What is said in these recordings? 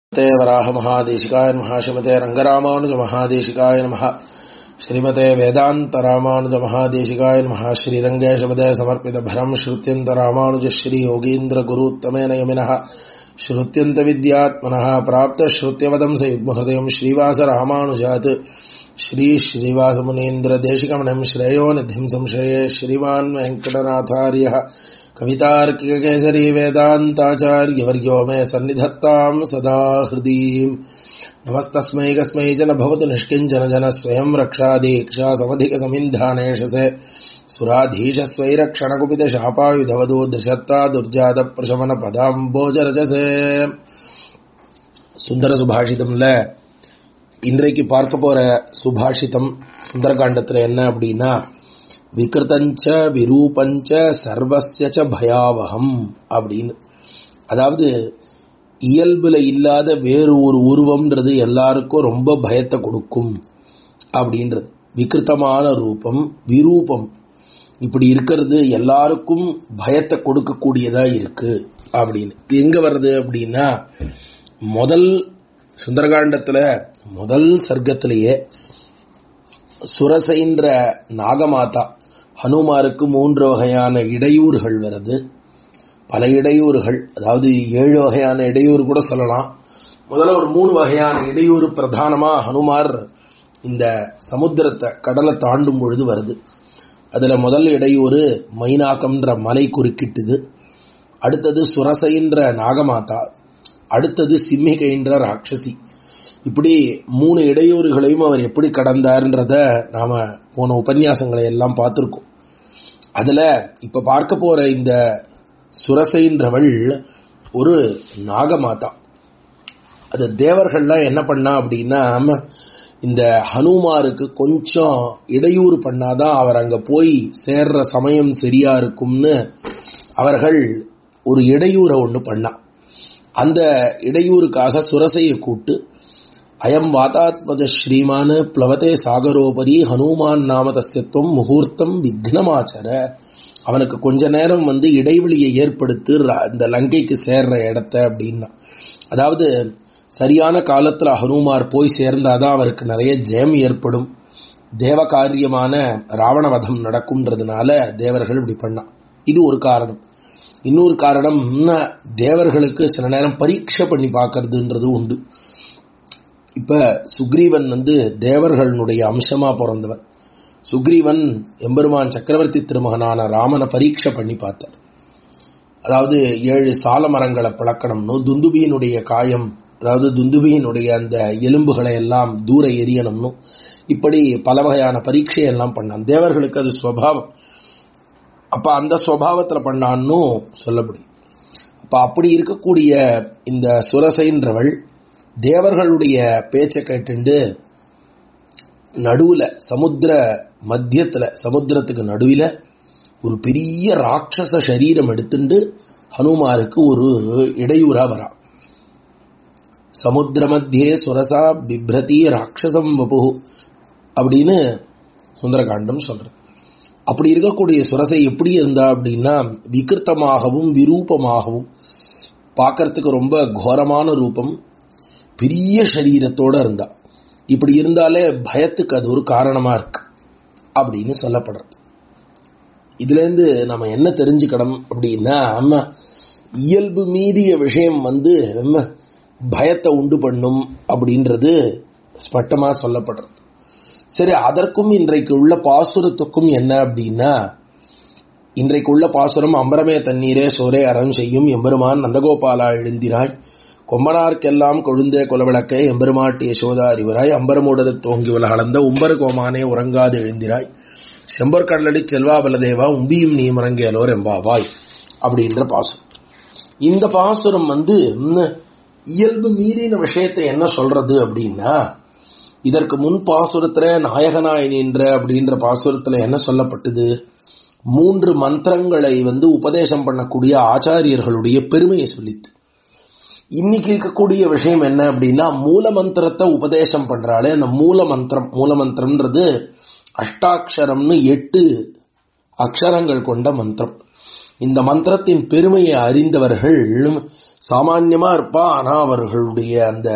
ते वराहमहादेशिकाय नमः श्रीमते रङ्गरामानुजमहादेशिकाय नमः श्रीमते वेदान्तरामानुजमहादेशिकाय नमः श्रीरङ्गेशपदे समर्पितभरम् श्रुत्यन्तरामानुजश्रीयोगीन्द्रगुरुत्तमेन यमिनः श्रुत्यन्तविद्यात्मनः प्राप्तश्रुत्यवदं स युग्महृदयम् श्रीवासरामानुजात् श्रीश्रीवासमुनीन्द्रदेशिकमणम् श्रेयो निधिम् संश्रये श्रीमान् वेङ्कटनाथार्यः कवितार्किककेसरी वेदान्ताचार्यवर्यो मे सन्निधत्ताम् सदा हृदीम् नमस्तस्मै कस्मै च न भवतु निष्किञ्चन जन स्वयं रक्षादीक्षा समधिकसमिन्धानेशसे सुराधीशस्वैरक्षणकुपितशापायुधवदो दशत्ता दुर्जातप्रशमनपदाम्बोजरजसे சுந்தர சுபாஷிதம்ல இன்றைக்கு பார்க்க போற சுபாஷிதம் சுந்தரகாண்டத்துல என்ன அப்படின்னா விகிருத்தஞ்ச விரூபஞ்ச சர்வசிய பயாவகம் அப்படின்னு அதாவது இயல்புல இல்லாத வேறு ஒரு உருவம்ன்றது எல்லாருக்கும் ரொம்ப பயத்தை கொடுக்கும் அப்படின்றது விகிருத்தமான ரூபம் விரூபம் இப்படி இருக்கிறது எல்லாருக்கும் பயத்தை கொடுக்கக்கூடியதா இருக்கு அப்படின்னு இது எங்க வருது அப்படின்னா முதல் சுந்தரகாண்டத்துல முதல் சர்க்கத்திலேயே சுரசைன்ற நாகமாதா ஹனுமாருக்கு மூன்று வகையான இடையூறுகள் வருது பல இடையூறுகள் அதாவது ஏழு வகையான இடையூறு கூட சொல்லலாம் முதல்ல ஒரு மூணு வகையான இடையூறு பிரதானமா ஹனுமார் இந்த சமுத்திரத்தை கடலை தாண்டும் பொழுது வருது அதுல முதல் இடையூறு மைனாக்கம்ன்ற மலை குறுக்கிட்டுது அடுத்தது சுரசைன்ற நாகமாதா அடுத்தது சிம்மிகைன்ற ராட்சசி இப்படி மூணு இடையூறுகளையும் அவர் எப்படி கடந்தார்ன்றத நாம போன உபன்யாசங்களை எல்லாம் பார்த்திருக்கோம் அதுல இப்ப பார்க்க போற இந்த சுரசைன்றவள் ஒரு நாகமாதா அது தேவர்கள்லாம் என்ன பண்ணா அப்படின்னா இந்த ஹனுமாருக்கு கொஞ்சம் இடையூறு பண்ணாதான் அவர் அங்க போய் சேர்ற சமயம் சரியா இருக்கும்னு அவர்கள் ஒரு இடையூரை ஒன்று பண்ணா அந்த இடையூறுக்காக சுரசையை கூட்டு அயம் வாதாத்மஜ ஸ்ரீமான பிளவதே சாகரோபரி ஹனுமான் நாம தஸ்யத்துவம் முகூர்த்தம் விக்னமாச்சர அவனுக்கு கொஞ்ச நேரம் வந்து இடைவெளியை ஏற்படுத்தி இந்த லங்கைக்கு சேர்ற இடத்த அப்படின்னா அதாவது சரியான காலத்துல ஹனுமார் போய் சேர்ந்தாதான் அவருக்கு நிறைய ஜெயம் ஏற்படும் தேவ காரியமான ராவணவதம் நடக்கும்ன்றதுனால தேவர்கள் இப்படி பண்ணா இது ஒரு காரணம் இன்னொரு காரணம் தேவர்களுக்கு சில நேரம் பரீட்சை பண்ணி பார்க்கறதுன்றது உண்டு இப்ப சுக்ரீவன் வந்து தேவர்களுடைய அம்சமா பிறந்தவன் சுக்ரீவன் எம்பெருமான் சக்கரவர்த்தி திருமகனான ராமனை பரீட்சை பண்ணி பார்த்தார் அதாவது ஏழு சால மரங்களை பழக்கணும்னு துந்துபியினுடைய காயம் அதாவது துந்துபியினுடைய அந்த எலும்புகளை எல்லாம் தூர எரியணும்னு இப்படி பல வகையான பரீட்சை எல்லாம் பண்ணான் தேவர்களுக்கு அது ஸ்வபாவம் அப்ப அந்த ஸ்வபாவத்துல பண்ணான்னு சொல்லப்படும் அப்ப அப்படி இருக்கக்கூடிய இந்த சுரசைன்றவள் தேவர்களுடைய பேச்சை கேட்டுண்டு நடுவுல சமுத்திர மத்தியத்துல சமுத்திரத்துக்கு நடுவில் ஒரு பெரிய ராட்சச சரீரம் எடுத்துண்டு ஹனுமாருக்கு ஒரு இடையூறா வரா சமுத்திர மத்தியே சுரசா பிப்ரதி ராட்சசம் வபு அப்படின்னு சுந்தரகாண்டம் சொல்றது அப்படி இருக்கக்கூடிய சுரசை எப்படி இருந்தா அப்படின்னா விகிருத்தமாகவும் விரூபமாகவும் பார்க்கறதுக்கு ரொம்ப கோரமான ரூபம் பெரிய சரீரத்தோட இருந்தா இப்படி இருந்தாலே பயத்துக்கு அது ஒரு காரணமா இருக்கு அப்படின்னு சொல்லப்படுறது இதுல இருந்து நம்ம என்ன தெரிஞ்சுக்கணும் அப்படின்னா நம்ம இயல்பு மீறிய விஷயம் வந்து பயத்தை உண்டு பண்ணும் அப்படின்றது ஸ்பட்டமா சொல்லப்படுறது சரி அதற்கும் இன்றைக்கு உள்ள பாசுரத்துக்கும் என்ன அப்படின்னா இன்றைக்கு உள்ள பாசுரம் அம்பரமே தண்ணீரே சோரே அறம் செய்யும் எம்பெருமான் நந்தகோபாலா எழுந்திராய் கொம்பனார்க்கெல்லாம் கொழுந்தே குலவிளக்கே எம்பெருமாட்டி யசோதா அறிவராய் அம்பரமூடது தோங்கி உலகளந்த உம்பர் கோமானே உறங்காது எழுந்திராய் செம்பர்கடலடி செல்வா பலதேவா உம்பியும் நீ முறங்கேலோர் எம்பாவாய் அப்படின்ற பாசுரம் இந்த பாசுரம் வந்து இயல்பு மீறின விஷயத்தை என்ன சொல்றது அப்படின்னா இதற்கு முன் பாசுரத்துல நாயகநாயனின்ற அப்படின்ற பாசுரத்துல என்ன சொல்லப்பட்டது மூன்று மந்திரங்களை வந்து உபதேசம் பண்ணக்கூடிய ஆச்சாரியர்களுடைய பெருமையை சொல்லித்து இன்னைக்கு இருக்கக்கூடிய விஷயம் என்ன அப்படின்னா மூல மந்திரத்தை உபதேசம் பண்றாளே அந்த மூல மந்திரம் மூல மந்திரம்ன்றது அஷ்டாட்சரம்னு எட்டு அக்ஷரங்கள் கொண்ட மந்திரம் இந்த மந்திரத்தின் பெருமையை அறிந்தவர்கள் சாமான்யமா இருப்பா ஆனா அவர்களுடைய அந்த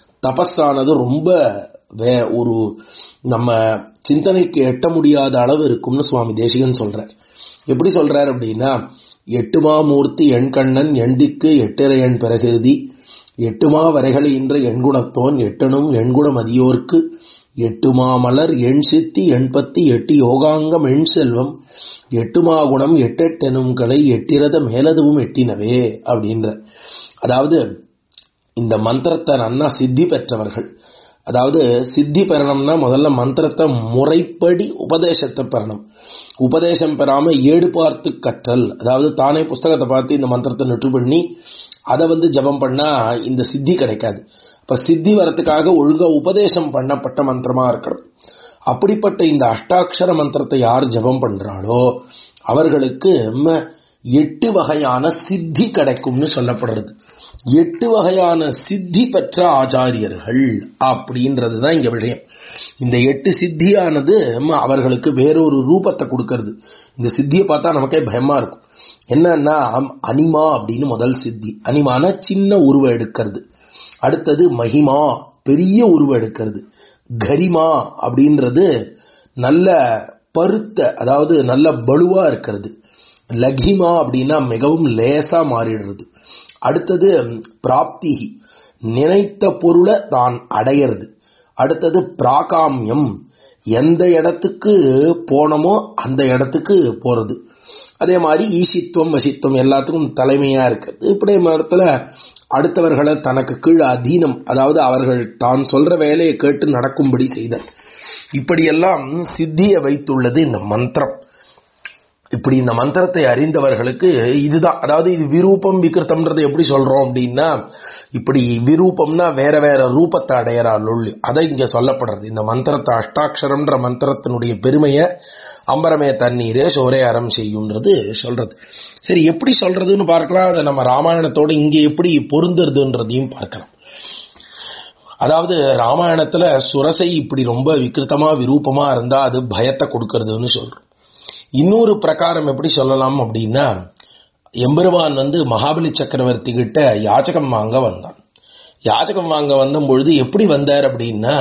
தபஸானது ரொம்ப வே ஒரு நம்ம சிந்தனைக்கு எட்ட முடியாத அளவு இருக்கும்னு சுவாமி தேசிகன் சொல்றார் எப்படி சொல்றார் அப்படின்னா எட்டுமா மூர்த்தி எண்கண்ணன் எண்டிக்கு எட்டிர எண் பிறகுதி எட்டுமா வரைகளை இன்ற எண்குணத்தோன் எட்டனும் எண்குணம் அதியோர்க்கு எட்டுமா மலர் எண் சித்தி எண்பத்தி எட்டு யோகாங்கம் எண் செல்வம் எட்டுமா குணம் எட்டெட்டெனும் கலை எட்டிரத மேலதுவும் எட்டினவே அப்படின்ற அதாவது இந்த மந்திரத்தை நன்னா சித்தி பெற்றவர்கள் அதாவது சித்தி பெறணும்னா முதல்ல மந்திரத்தை முறைப்படி உபதேசத்தை பெறணும் உபதேசம் பெறாம ஏடு பார்த்து கற்றல் அதாவது தானே புஸ்தகத்தை பார்த்து இந்த மந்திரத்தை நெற்று பண்ணி அதை வந்து ஜபம் பண்ணா இந்த சித்தி கிடைக்காது அப்ப சித்தி வரத்துக்காக ஒழுங்கா உபதேசம் பண்ணப்பட்ட மந்திரமா இருக்கணும் அப்படிப்பட்ட இந்த அஷ்டாட்சர மந்திரத்தை யார் ஜபம் பண்றாளோ அவர்களுக்கு எட்டு வகையான சித்தி கிடைக்கும்னு சொல்லப்படுறது எட்டு வகையான சித்தி பெற்ற ஆச்சாரியர்கள் அப்படின்றது தான் இங்க விஷயம் இந்த எட்டு சித்தியானது அவர்களுக்கு வேறொரு ரூபத்தை கொடுக்கறது இந்த சித்தியை பார்த்தா நமக்கே பயமா இருக்கும் என்னன்னா அனிமா அப்படின்னு முதல் சித்தி அனிமான சின்ன உருவம் எடுக்கிறது அடுத்தது மகிமா பெரிய உருவம் எடுக்கிறது கரிமா அப்படின்றது நல்ல பருத்த அதாவது நல்ல பலுவா இருக்கிறது லகிமா அப்படின்னா மிகவும் லேசா மாறிடுறது அடுத்தது பிராப்தி நினைத்த பொருளை தான் அடையிறது அடுத்தது பிராகாமியம் எந்த இடத்துக்கு போனமோ அந்த இடத்துக்கு போறது அதே மாதிரி ஈசித்துவம் வசித்துவம் எல்லாத்துக்கும் தலைமையா இருக்கிறது இப்படி இடத்துல அடுத்தவர்களை தனக்கு கீழ் அதீனம் அதாவது அவர்கள் தான் சொல்ற வேலையை கேட்டு நடக்கும்படி செய்தல் இப்படியெல்லாம் சித்தியை வைத்துள்ளது இந்த மந்திரம் இப்படி இந்த மந்திரத்தை அறிந்தவர்களுக்கு இதுதான் அதாவது இது விரூபம் விகிருத்தம்ன்றதை எப்படி சொல்றோம் அப்படின்னா இப்படி விரூபம்னா வேற வேற ரூபத்தை அடையறாள் அதை இங்க சொல்லப்படுறது இந்த மந்திரத்தை அஷ்டாட்சரம்ன்ற மந்திரத்தினுடைய பெருமையை அம்பரமே தண்ணீரே சோரே அறம் செய்யும்ன்றது சொல்றது சரி எப்படி சொல்றதுன்னு பார்க்கலாம் அதை நம்ம ராமாயணத்தோட இங்க எப்படி பொருந்துறதுன்றதையும் பார்க்கலாம் அதாவது ராமாயணத்துல சுரசை இப்படி ரொம்ப விக்கிருத்தமா விரூபமா இருந்தா அது பயத்தை கொடுக்கறதுன்னு சொல்றோம் இன்னொரு பிரகாரம் எப்படி சொல்லலாம் அப்படின்னா எம்பெருமான் வந்து மகாபலி சக்கரவர்த்தி கிட்ட யாச்சகம் வாங்க வந்தான் யாச்சகம் வாங்க வந்த பொழுது எப்படி வந்தார் அப்படின்னா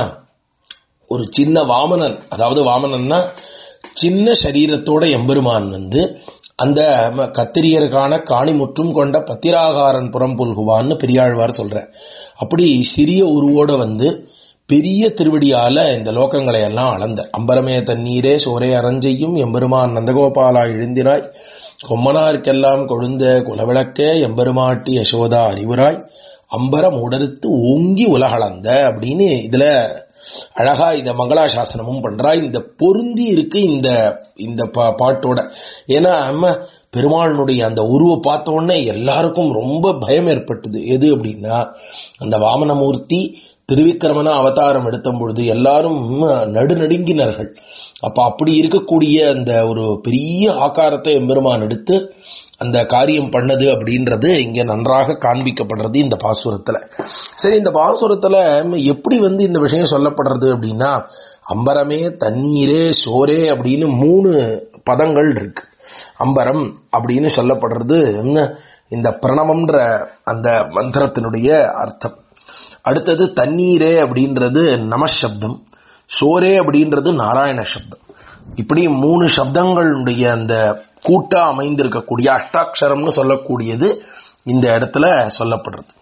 ஒரு சின்ன வாமனன் அதாவது வாமனன்னா சின்ன சரீரத்தோட எம்பெருமான் வந்து அந்த கத்திரியருக்கான காணி முற்றும் கொண்ட பத்திராகாரன் புறம் புல்குவான்னு பெரியாழ்வார் சொல்ற அப்படி சிறிய உருவோட வந்து பெரிய திருவடியால இந்த லோகங்களை எல்லாம் அளந்த அம்பரமே தண்ணீரே சோரே அரஞ்செய்யும் எம்பெருமான் நந்தகோபாலா எழுந்தினாய் கொம்மனாருக்கெல்லாம் கொழுந்த குலவிளக்கே எம்பெருமாட்டி யசோதா அறிவுராய் அம்பரம் உடறுத்து ஓங்கி உலகளந்த அப்படின்னு இதுல அழகா இந்த மங்களாசாசனமும் பண்றா இந்த பொருந்தி இருக்கு இந்த இந்த பாட்டோட ஏன்னா நம்ம பெருமாளுடைய அந்த உருவை பார்த்த உடனே எல்லாருக்கும் ரொம்ப பயம் ஏற்பட்டது எது அப்படின்னா அந்த வாமனமூர்த்தி திருவிக்கிரமன அவதாரம் எடுத்த பொழுது எல்லாரும் நடுநடுங்கினர்கள் அப்ப அப்படி இருக்கக்கூடிய அந்த ஒரு பெரிய ஆக்காரத்தை எம்பெருமான் எடுத்து அந்த காரியம் பண்ணது அப்படின்றது இங்க நன்றாக காண்பிக்கப்படுறது இந்த பாசுரத்துல சரி இந்த பாசுரத்துல எப்படி வந்து இந்த விஷயம் சொல்லப்படுறது அப்படின்னா அம்பரமே தண்ணீரே சோரே அப்படின்னு மூணு பதங்கள் இருக்கு அம்பரம் அப்படின்னு சொல்லப்படுறது இந்த பிரணவம்ன்ற அந்த மந்திரத்தினுடைய அர்த்தம் அடுத்தது தண்ணீரே அப்படின்றது நமசப்தம் சோரே அப்படின்றது நாராயண சப்தம் இப்படி மூணு சப்தங்களுடைய அந்த கூட்டா அமைந்திருக்கக்கூடிய அஷ்டாட்சரம்னு சொல்லக்கூடியது இந்த இடத்துல சொல்லப்படுறது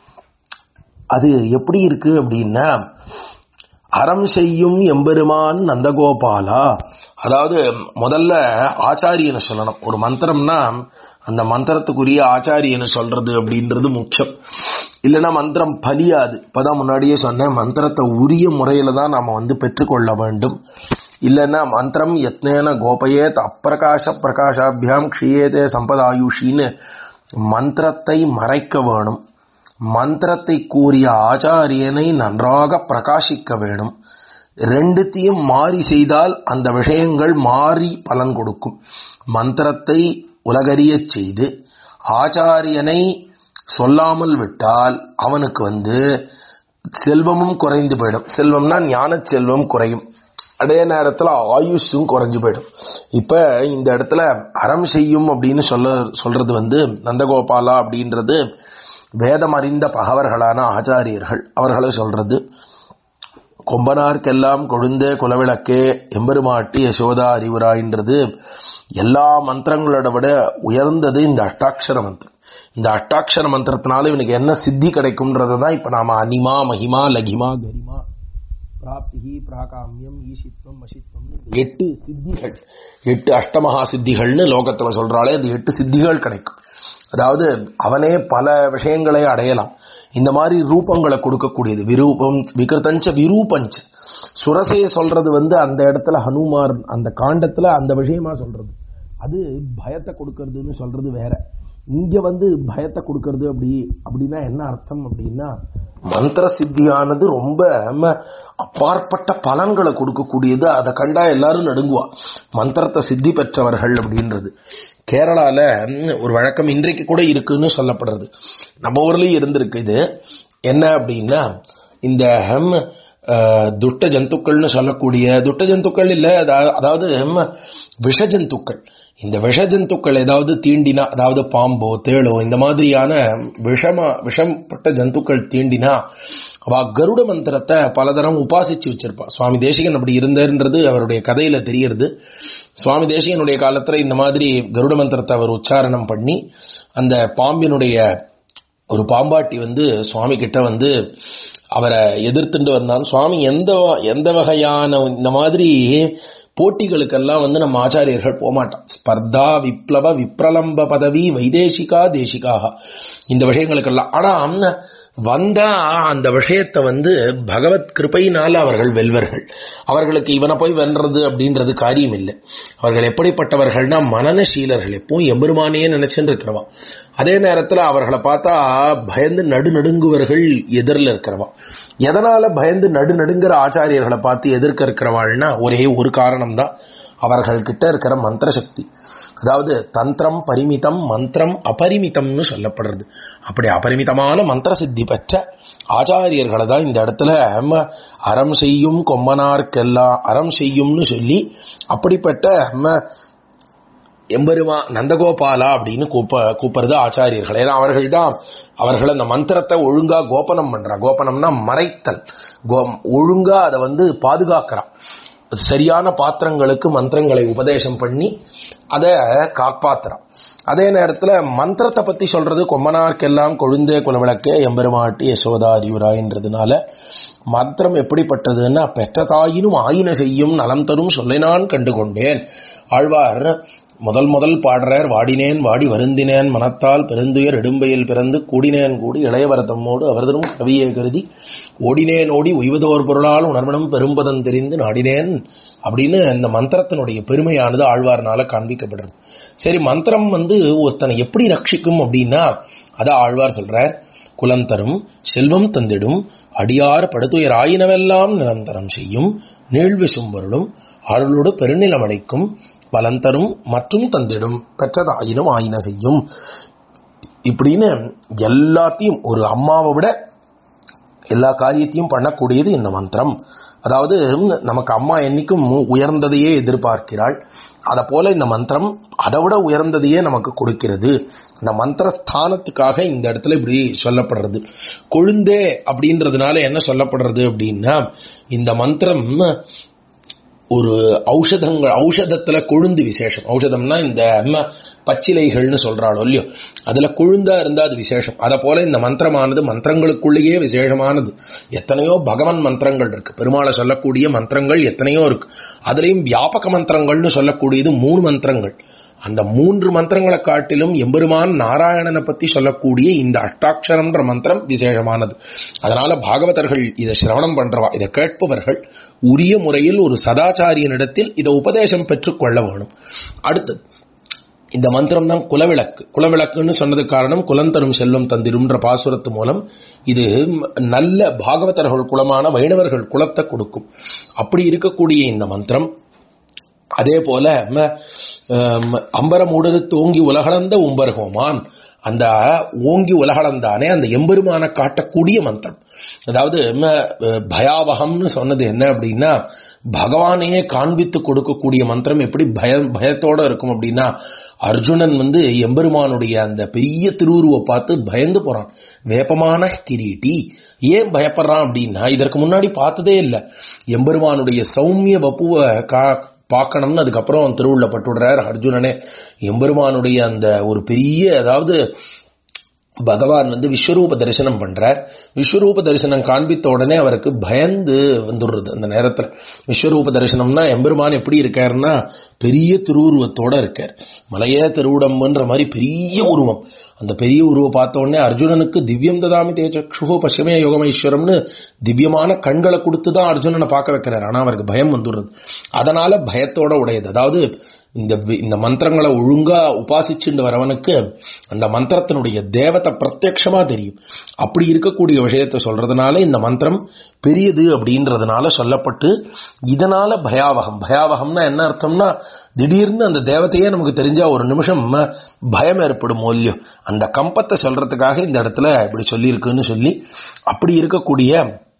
அது எப்படி இருக்கு அப்படின்னா அறம் செய்யும் எம்பெருமான் நந்தகோபாலா அதாவது முதல்ல ஆச்சாரியனை சொல்லணும் ஒரு மந்திரம்னா அந்த மந்திரத்துக்குரிய ஆச்சாரியனை சொல்றது அப்படின்றது முக்கியம் இல்லைன்னா மந்திரம் பலியாது இப்பதான் முன்னாடியே சொன்னேன் மந்திரத்தை உரிய முறையில தான் நாம வந்து பெற்றுக்கொள்ள வேண்டும் இல்லைன்னா மந்திரம் யத்னேன கோபயேத் அப்பிரகாச பிரகாஷாபியாம் க்ஷியேதே சம்பதாயுஷின்னு மந்திரத்தை மறைக்க வேணும் மந்திரத்தை கூறிய ஆச்சாரியனை நன்றாக பிரகாசிக்க வேணும் ரெண்டுத்தையும் மாறி செய்தால் அந்த விஷயங்கள் மாறி பலன் கொடுக்கும் மந்திரத்தை உலகறியச் செய்து ஆச்சாரியனை சொல்லாமல் விட்டால் அவனுக்கு வந்து செல்வமும் குறைந்து போயிடும் செல்வம்னா ஞான செல்வம் குறையும் அதே நேரத்தில் ஆயுஷும் குறைஞ்சு போயிடும் இப்ப இந்த இடத்துல அறம் செய்யும் அப்படின்னு சொல்ல சொல்றது வந்து நந்தகோபாலா அப்படின்றது வேதம் அறிந்த பகவர்களான ஆச்சாரியர்கள் அவர்களை சொல்றது கொம்பனார்க்கெல்லாம் கொழுந்தே குலவிளக்கே எம்பெருமாட்டி யசோதா அறிவுராயின்றது எல்லா மந்திரங்களோட விட உயர்ந்தது இந்த அஷ்டாட்சர மந்திரம் இந்த அஷ்டாட்சர மந்திரத்தினால இவனுக்கு என்ன சித்தி கிடைக்கும்ன்றதை தான் இப்ப நாம அனிமா மகிமா லகிமா கரிமா பிராப்திகி பிராகாமியம் ஈஷித்வம் வசித்வம் எட்டு சித்திகள் எட்டு அஷ்டமகா சித்திகள்னு லோகத்துல சொல்றாலே அது எட்டு சித்திகள் கிடைக்கும் அதாவது அவனே பல விஷயங்களை அடையலாம் இந்த மாதிரி ரூபங்களை கொடுக்கக்கூடியது விரூபம் விகிருத்தஞ்ச விரூபஞ்ச சுரசைய சொல்றது வந்து அந்த இடத்துல ஹனுமார் அந்த காண்டத்துல அந்த விஷயமா சொல்றது அது பயத்தை கொடுக்கறதுன்னு சொல்றது வேற இங்க வந்து பயத்தை கொடுக்கறது அப்படி அப்படின்னா என்ன அர்த்தம் அப்படின்னா மந்திர சித்தியானது ரொம்ப ம, அப்பாற்பட்ட பலன்களை கொடுக்கக்கூடியது அதை கண்டா எல்லாரும் நடுங்குவா மந்திரத்தை சித்தி பெற்றவர்கள் அப்படின்றது கேரளால ம், ஒரு வழக்கம் இன்றைக்கு கூட இருக்குன்னு சொல்லப்படுறது நம்ம ஊர்லயும் இருந்திருக்கு இது என்ன அப்படின்னா இந்த ஹம், அஹ், துஷ்ட ஜந்துக்கள்னு சொல்லக்கூடிய துஷ்ட ஜந்துக்கள் இல்ல அதா- அதாவது ஹம், விஷ ஜந்துக்கள் இந்த விஷ ஜந்துக்கள் ஏதாவது தீண்டினா அதாவது பாம்போ தேளோ இந்த மாதிரியான விஷமா விஷம்பட்ட ஜந்துக்கள் தீண்டினா அவ கருட மந்திரத்தை பலதரம் உபாசிச்சு வச்சிருப்பா சுவாமி தேசிகன் அப்படி இருந்தாருன்றது அவருடைய கதையில தெரியறது சுவாமி தேசிகனுடைய காலத்துல இந்த மாதிரி கருட மந்திரத்தை அவர் உச்சாரணம் பண்ணி அந்த பாம்பினுடைய ஒரு பாம்பாட்டி வந்து சுவாமி கிட்ட வந்து அவரை எதிர்த்துட்டு வந்தான் சுவாமி எந்த எந்த வகையான இந்த மாதிரி போட்டிகளுக்கெல்லாம் வந்து நம்ம ஆச்சாரியர்கள் போகமாட்டான் ஸ்பர்தா விப்ளவ விப்ரலம்ப பதவி வைதேசிகா தேசிகாக இந்த விஷயங்களுக்கெல்லாம் ஆனா அம்ன வந்தா அந்த விஷயத்தை வந்து பகவத் கிருபையினால அவர்கள் வெல்வர்கள் அவர்களுக்கு இவனை போய் வென்றது அப்படின்றது காரியம் இல்லை அவர்கள் எப்படிப்பட்டவர்கள்னா மனநசீலர்கள் எப்பவும் எம்பெருமானே நினைச்சுன்னு இருக்கிறவா அதே நேரத்துல அவர்களை பார்த்தா பயந்து நடு நடுங்குவர்கள் எதிரில் இருக்கிறவா எதனால பயந்து நடு நடுங்கிற ஆச்சாரியர்களை பார்த்து எதிர்க்க இருக்கிறவாள்னா ஒரே ஒரு காரணம் தான் அவர்கள்கிட்ட இருக்கிற மந்திர சக்தி அதாவது தந்திரம் பரிமிதம் மந்திரம் அபரிமிதம்னு சொல்லப்படுறது அப்படி அபரிமிதமான மந்திர சித்தி பெற்ற ஆச்சாரியர்களை தான் இந்த இடத்துல ம, அறம் செய்யும் கொம்பனார்க்கெல்லாம் அறம் செய்யும்னு சொல்லி அப்படிப்பட்ட ம, எம்பெருமா நந்தகோபாலா அப்படின்னு கூப்ப கூப்பிடுறது ஆச்சாரியர்கள் ஏன்னா அவர்கள் தான் அவர்கள் அந்த மந்திரத்தை ஒழுங்கா கோபனம் பண்றா கோபனம்னா மறைத்தல் கோ ஒழுங்கா அதை வந்து பாதுகாக்கிறா சரியான பாத்திரங்களுக்கு மந்திரங்களை உபதேசம் பண்ணி அதை காப்பாத்துறான் அதே நேரத்துல மந்திரத்தை பத்தி சொல்றது கொம்பனார்க்கெல்லாம் கொழுந்தே குலவிளக்கே எம்பெருமாட்டி யசோதா அறிவுராயின்றதுனால மந்திரம் எப்படிப்பட்டதுன்னா பெற்ற தாயினும் ஆயின செய்யும் நலம் தரும் சொல்லை நான் கண்டு கொண்டேன் ஆழ்வார் முதல் முதல் பாடுறார் வாடினேன் வாடி வருந்தினேன் மனத்தால் பெருந்துயர் இடும்பையில் பிறந்து கூடினேன் கூடி இளையவரத்தம்மோடு அவர்தரும் கவியே கருதி ஓடினேன் ஓடி உய்வதோர் பொருளால் உணர்வனும் பெரும்பதம் தெரிந்து நாடினேன் அப்படின்னு இந்த மந்திரத்தினுடைய பெருமையானது ஆழ்வார்னால காண்பிக்கப்படுறது சரி மந்திரம் வந்து ஒருத்தனை எப்படி ரட்சிக்கும் அப்படின்னா அதான் ஆழ்வார் சொல்றார் குலம் தரும் செல்வம் தந்திடும் அடியார் படுத்துயர் ஆயினவெல்லாம் நிரந்தரம் செய்யும் நீழ்விசும் பொருளும் அருளோடு பெருநிலம் அளிக்கும் பலன் தரும் மற்றும் தந்திடும் பெற்றதாயினும் ஆயின செய்யும் இப்படின்னு எல்லாத்தையும் ஒரு அம்மாவை விட எல்லா காரியத்தையும் பண்ணக்கூடியது இந்த மந்திரம் அதாவது நமக்கு அம்மா என்னைக்கும் உயர்ந்ததையே எதிர்பார்க்கிறாள் அதை போல இந்த மந்திரம் அதை விட உயர்ந்ததையே நமக்கு கொடுக்கிறது இந்த மந்திர ஸ்தானத்துக்காக இந்த இடத்துல இப்படி சொல்லப்படுறது கொழுந்தே அப்படின்றதுனால என்ன சொல்லப்படுறது அப்படின்னா இந்த மந்திரம் ஒரு ஔஷதங்கள் ஔஷதத்துல கொழுந்து விசேஷம் ஔஷதம்னா இந்த அம்ம பச்சிலைகள்னு சொல்றாளோ இல்லையோ அதுல கொழுந்தா இருந்தா அது விசேஷம் அதை போல இந்த மந்திரமானது மந்திரங்களுக்குள்ளேயே விசேஷமானது எத்தனையோ பகவன் மந்திரங்கள் இருக்கு பெருமாளை சொல்லக்கூடிய மந்திரங்கள் எத்தனையோ இருக்கு அதுலயும் வியாபக மந்திரங்கள்னு சொல்லக்கூடியது மூணு மந்திரங்கள் அந்த மூன்று மந்திரங்களை காட்டிலும் எம்பெருமான் நாராயணனை பத்தி சொல்லக்கூடிய இந்த அஷ்டாட்சரம்ன்ற மந்திரம் விசேஷமானது அதனால பாகவதர்கள் இதை சிரவணம் பண்றவா இதை கேட்பவர்கள் உரிய முறையில் ஒரு சதாச்சாரியனிடத்தில் இதை உபதேசம் பெற்றுக்கொள்ள வேணும் அடுத்தது இந்த மந்திரம் தான் குலவிளக்கு குலவிளக்குன்னு சொன்னது காரணம் குலம் தரும் செல்வம் தந்திரும்ன்ற பாசுரத்து மூலம் இது நல்ல பாகவதர்கள் குலமான வைணவர்கள் குலத்தை கொடுக்கும் அப்படி இருக்கக்கூடிய இந்த மந்திரம் அதே போல அம்பரமுடரு தோங்கி உலகளந்த உம்பர்கோமான் அந்த ஓங்கி உலகளந்தானே அந்த எம்பெருமான காட்டக்கூடிய மந்திரம் அதாவது பயாவகம்னு சொன்னது என்ன அப்படின்னா பகவானையே காண்பித்து கொடுக்கக்கூடிய மந்திரம் எப்படி பய பயத்தோட இருக்கும் அப்படின்னா அர்ஜுனன் வந்து எம்பெருமானுடைய அந்த பெரிய திருவுருவை பார்த்து பயந்து போறான் வேப்பமான கிரீட்டி ஏன் பயப்படுறான் அப்படின்னா இதற்கு முன்னாடி பார்த்ததே இல்லை எம்பெருமானுடைய சௌமிய வப்புவை கா பார்க்கணும்னு அதுக்கப்புறம் திருவுள்ள பட்டுடுறார் அர்ஜுனனே எம்பெருமானுடைய அந்த ஒரு பெரிய அதாவது பகவான் வந்து விஸ்வரூப தரிசனம் பண்றார் விஸ்வரூப தரிசனம் காண்பித்த உடனே அவருக்கு பயந்து வந்துடுறது அந்த நேரத்துல விஸ்வரூப தரிசனம்னா எம்பெருமான் எப்படி இருக்காருன்னா பெரிய திருவுருவத்தோட இருக்கார் மலையே திருவுடம்புன்ற மாதிரி பெரிய உருவம் அந்த பெரிய உருவம் பார்த்த உடனே அர்ஜுனனுக்கு திவ்யம் ததாமி தேஜக்ஷுகோ பசுமே யோகமேஸ்வரம்னு திவ்யமான கண்களை கொடுத்து தான் அர்ஜுனனை பார்க்க வைக்கிறார் ஆனா அவருக்கு பயம் வந்துடுறது அதனால பயத்தோட உடையது அதாவது இந்த இந்த மந்திரங்களை ஒழுங்கா உபாசிச்சுட்டு வரவனுக்கு அந்த மந்திரத்தினுடைய தேவத்தை பிரத்யக்ஷமா தெரியும் அப்படி இருக்கக்கூடிய விஷயத்தை சொல்றதுனால இந்த மந்திரம் பெரியது அப்படின்றதுனால சொல்லப்பட்டு இதனால பயாவகம் பயாவகம்னா என்ன அர்த்தம்னா திடீர்னு அந்த தேவத்தையே நமக்கு தெரிஞ்சா ஒரு நிமிஷம் பயம் ஏற்படும் மூல்யம் அந்த கம்பத்தை சொல்றதுக்காக இந்த இடத்துல இப்படி சொல்லியிருக்குன்னு சொல்லி அப்படி இருக்கக்கூடிய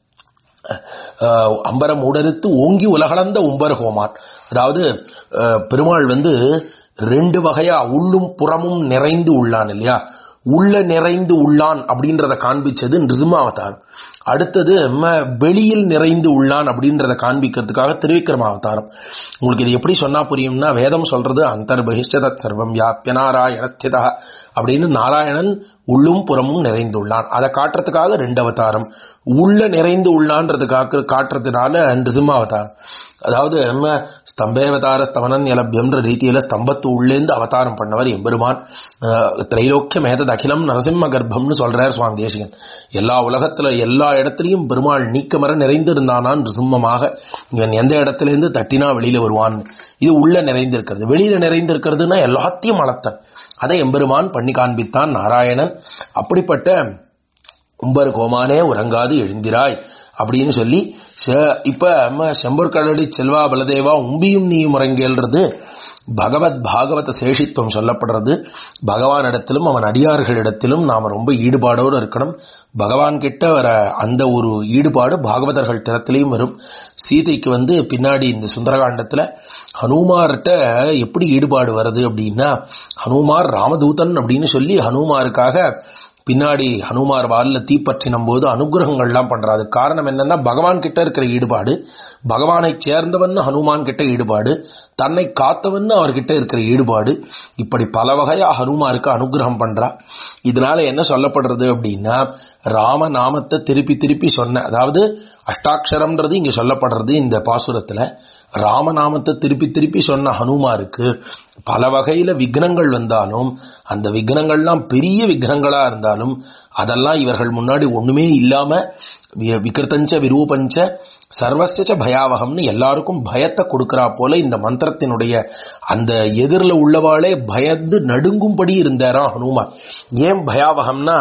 அம்பரம் உடறுத்து ஓங்கி உலகளந்த உம்பர் ஹோமான் அதாவது பெருமாள் வந்து ரெண்டு வகையா உள்ளும் புறமும் நிறைந்து உள்ளான் இல்லையா உள்ள நிறைந்து உள்ளான் அப்படின்றத காண்பிச்சது நிருமாவதாரம் அடுத்தது வெளியில் நிறைந்து உள்ளான் அப்படின்றத காண்பிக்கிறதுக்காக திருவிக்ரம அவதாரம் உங்களுக்கு இது எப்படி சொன்னா புரியும்னா வேதம் சொல்றது அந்தர்பகிஷ்டத சர்வம் வியாபிய நாராயணஸ்திதா அப்படின்னு நாராயணன் உள்ளும் புறமும் நிறைந்துள்ளான் அதை காட்டுறதுக்காக ரெண்டு அவதாரம் உள்ள நிறைந்து உள்ளான்றதுக்காக காட்டுறதுனால நிருசிம்ம அவதாரம் அதாவது நம்ம ஸ்தம்பேவதார ஸ்தவனன் எலபியம்ன்ற ரீதியில ஸ்தம்பத்து உள்ளேந்து அவதாரம் பண்ணவர் எம்பெருமான் திரைலோக்கிய மேதத் அகிலம் நரசிம்ம கர்ப்பம்னு சொல்றார் சுவாமி தேசிகன் எல்லா உலகத்துல எல்லா இடத்துலையும் பெருமாள் நீக்கமர நிறைந்திருந்தானான் நிருசிம்மமாக இவன் எந்த இடத்துல இருந்து தட்டினா வெளியில வருவான் இது உள்ள நிறைந்திருக்கிறது வெளியில நிறைந்திருக்கிறதுனா எல்லாத்தையும் அளத்தன் அதை எம்பெருமான் பண்ணி காண்பித்தான் நாராயணன் அப்படிப்பட்ட உம்பர் கோமானே உறங்காது எழுந்திராய் அப்படின்னு சொல்லி இப்ப செம்பூர் கடலடி செல்வா பலதேவா உம்பியும் நீயும் உறங்கேல்றது பகவத் பாகவத சேஷித்துவம் சொல்லப்படுறது பகவான் இடத்திலும் அவன் அடியார்களிடத்திலும் நாம் ரொம்ப ஈடுபாடோடு இருக்கணும் பகவான் கிட்ட வர அந்த ஒரு ஈடுபாடு பாகவதர்கள் திறத்திலையும் வரும் சீதைக்கு வந்து பின்னாடி இந்த சுந்தரகாண்டத்தில் ஹனுமார்கிட்ட எப்படி ஈடுபாடு வருது அப்படின்னா ஹனுமார் ராமதூதன் அப்படின்னு சொல்லி ஹனுமாருக்காக பின்னாடி ஹனுமார் வாலில் தீப்பற்றினும் போது அனுகிரகங்கள்லாம் பண்றாரு காரணம் என்னன்னா பகவான் கிட்ட இருக்கிற ஈடுபாடு பகவானை சேர்ந்தவன் ஹனுமான் கிட்ட ஈடுபாடு தன்னை காத்தவன் அவர்கிட்ட இருக்கிற ஈடுபாடு இப்படி பல வகையா ஹனுமாருக்கு அனுகிரகம் பண்றா இதனால என்ன சொல்லப்படுறது அப்படின்னா ராம நாமத்தை திருப்பி திருப்பி சொன்ன அதாவது அஷ்டாட்சரம்ன்றது இங்க சொல்லப்படுறது இந்த பாசுரத்துல ராமநாமத்தை திருப்பி திருப்பி சொன்ன ஹனுமாருக்கு பல வகையில விக்னங்கள் வந்தாலும் அந்த விக்னங்கள்லாம் பெரிய விக்னங்களா இருந்தாலும் அதெல்லாம் இவர்கள் முன்னாடி ஒண்ணுமே இல்லாம விகிருத்தஞ்ச விரூபஞ்ச சர்வசச்ச பயாவகம்னு எல்லாருக்கும் பயத்தை கொடுக்கறா போல இந்த மந்திரத்தினுடைய அந்த எதிரில் உள்ளவாளே பயந்து நடுங்கும்படி இருந்தாராம் ஹனுமான் ஏன் பயாவகம்னா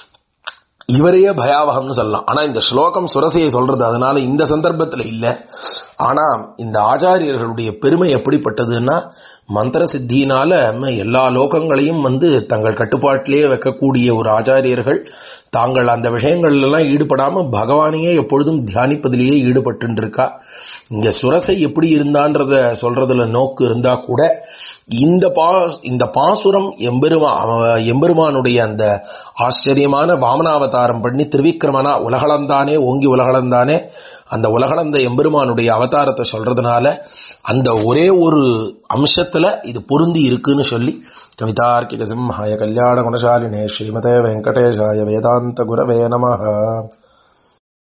இவரையே பயாவகம்னு சொல்லலாம் ஆனா இந்த ஸ்லோகம் சுரசையை சொல்றது அதனால இந்த சந்தர்ப்பத்தில் இல்லை ஆனா இந்த ஆச்சாரியர்களுடைய பெருமை எப்படிப்பட்டதுன்னா மந்திர சித்தியினால எல்லா லோகங்களையும் வந்து தங்கள் கட்டுப்பாட்டிலேயே வைக்கக்கூடிய ஒரு ஆச்சாரியர்கள் தாங்கள் அந்த விஷயங்கள் எல்லாம் ஈடுபடாம பகவானையே எப்பொழுதும் தியானிப்பதிலேயே ஈடுபட்டு இருக்கா இங்க சுரசை எப்படி இருந்தான்றத சொல்றதுல நோக்கு இருந்தா கூட இந்த பா இந்த பாசுரம் எம்பெருமா எம்பெருமானுடைய அந்த ஆச்சரியமான வாமனாவதாரம் பண்ணி திருவிக்கிரமனா உலகளந்தானே ஓங்கி உலகளந்தானே அந்த உலகளந்த எம்பெருமானுடைய அவதாரத்தை சொல்றதுனால அந்த ஒரே ஒரு அம்சத்துல இது பொருந்தி இருக்குன்னு சொல்லி கவிதார்க்கிக சிம்ஹாய கல்யாண குணசாலினே ஸ்ரீமதே வெங்கடேஷாய வேதாந்த குரவே நமஹ